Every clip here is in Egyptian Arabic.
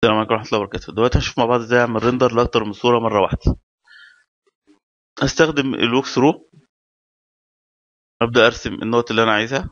السلام عليكم ورحمة الله وبركاته دلوقتي هنشوف مع بعض ازاي اعمل ريندر لأكتر من صورة مرة واحدة هستخدم الوك ثرو أبدأ أرسم النقط اللي أنا عايزها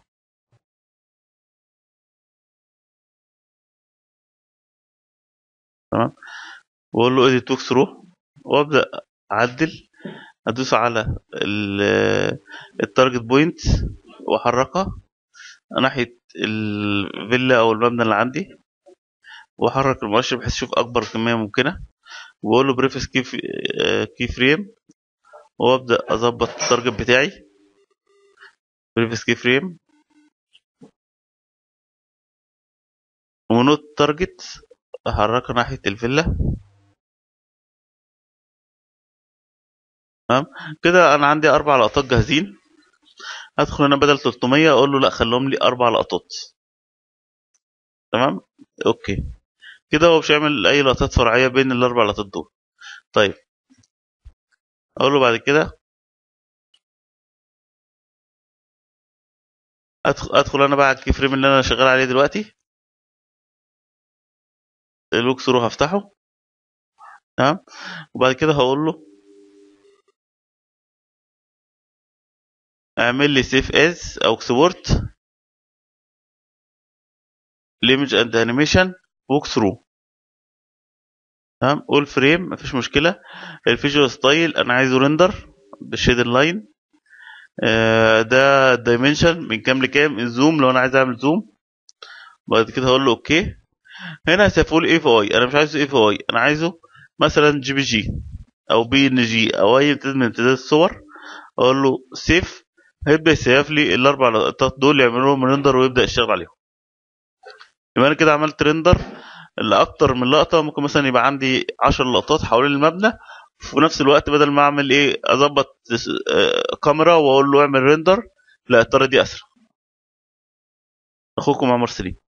تمام وأقول له edit walk through وأبدأ أعدل أدوس على التارجت بوينت وأحركها ناحية الفيلا أو المبنى اللي عندي واحرك المؤشر بحيث اشوف اكبر كميه ممكنه واقول له بريفس كي كي فريم وابدا اظبط التارجت بتاعي بريفس كي فريم ومن التارجت احركها ناحيه الفيلا تمام كده انا عندي اربع لقطات جاهزين ادخل هنا بدل 300 اقول له لا خليهم لي اربع لقطات تمام اوكي كده هو مش هيعمل اي لقطات فرعيه بين الاربع لقطات دول طيب اقول له بعد كده ادخل ادخل انا بقى على الكي فريم اللي انا شغال عليه دلوقتي الوك ثرو هفتحه تمام وبعد كده هقول له اعمل لي سيف از او اكسبورت ليمج اند انيميشن ووك ثرو تمام اول فريم مفيش مشكله الفيجوال ستايل انا عايزه ريندر بالشيد لاين آه ده الدايمنشن من كام لكام الزوم لو انا عايز اعمل زوم بعد كده هقول له اوكي هنا هسيبه اي في اي انا مش عايزه اي في اي انا عايزه مثلا جي بي جي او بي ان جي او اي امتداد من امتدادات الصور اقول له سيف هيبدا يسيف لي الاربع لقطات دول يعملوا لهم ريندر ويبدا يشتغل عليهم يبقى انا كده عملت ريندر لاكتر من لقطه ممكن مثلا يبقى عندي 10 لقطات حوالين المبنى وفي نفس الوقت بدل ما اعمل ايه اظبط كاميرا واقول له اعمل ريندر لا الطريقه دي اسرع اخوكم عمر سليم